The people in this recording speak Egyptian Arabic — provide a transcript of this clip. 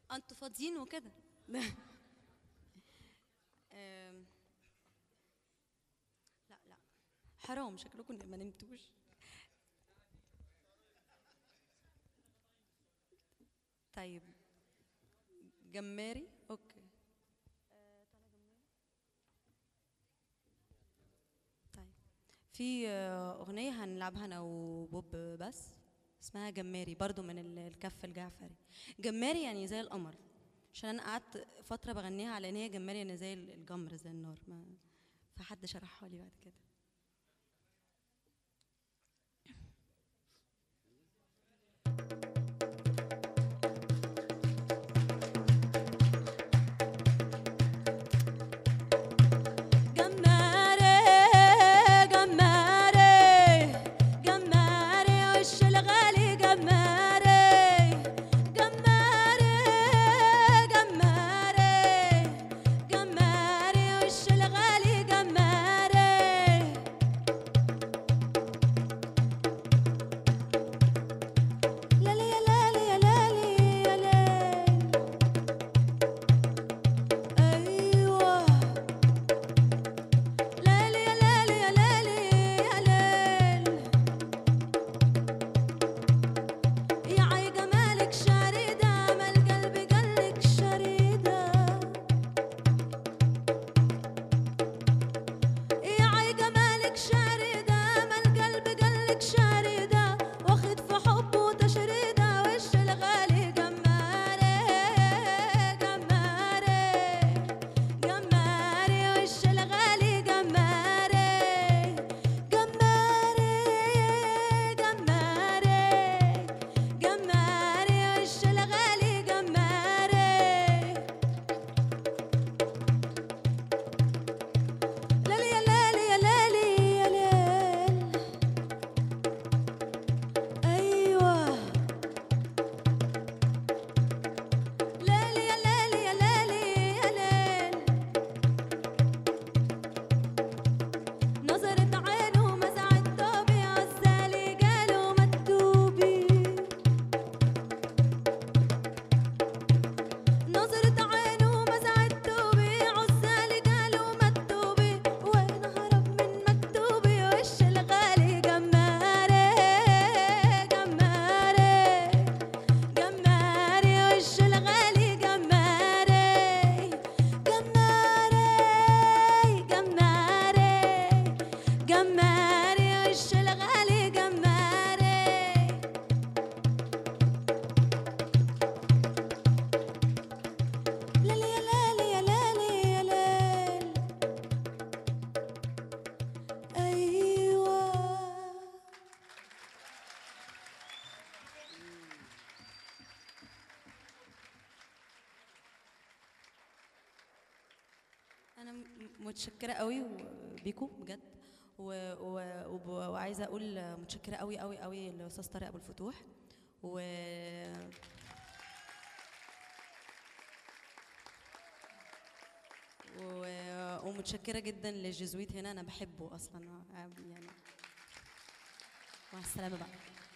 انتوا فاضيين وكده آم، لا لا حرام شكلكم ما نمتوش طيب جماري اوكي طيب في آه، اغنيه هنلعبها انا وبوب بس اسمها جماري برضو من ال- الكف الجعفري جماري يعني زي القمر عشان انا قعدت فتره بغنيها على ان هي جماري يعني زي ال- الجمر زي النار ما فحد شرحها لي بعد كده جماري جماري جماري وش الغالي جماري جماري جماري جماري وش الغالي جماري لالي يا لالي يا لالي يا ليل ايوه ليلي يا ليلي يا ليلي يا ليل يا عي جمالك شريدة مال قلبي قالك شريدة يا عي جمالك شريدة مال قلبي قالك شريدة واخد في حبه تشريدة وش الغالي جماري جماري جماري وش الغالي جماري جماري جماري جماري وش الغالي جماري لالي يا لالي يا لالي يا ليل ايوه لالي يا لالي يا لالي يا ليل نظرة عينه مزعت توبي عزالي قالوا مكتوبي نظرة عينه مزعت توبي عزالي قالوا مكتوبي وين هرب من مكتوبي وش الغالي جماري جماري جماري وش الغالي جماري جماري جماري جماري وش الغالي جماري لالي يا لالي يا لالي يا ليل أيوة أنا م- متشكرة قوي بيكو بجد و... و... وب- وعايزة أقول متشكرة قوي قوي قوي لأستاذ طارق أبو الفتوح و و- ومتشكرة جدا للجزويت هنا أنا بحبه أصلا يعني مع السلامة بقى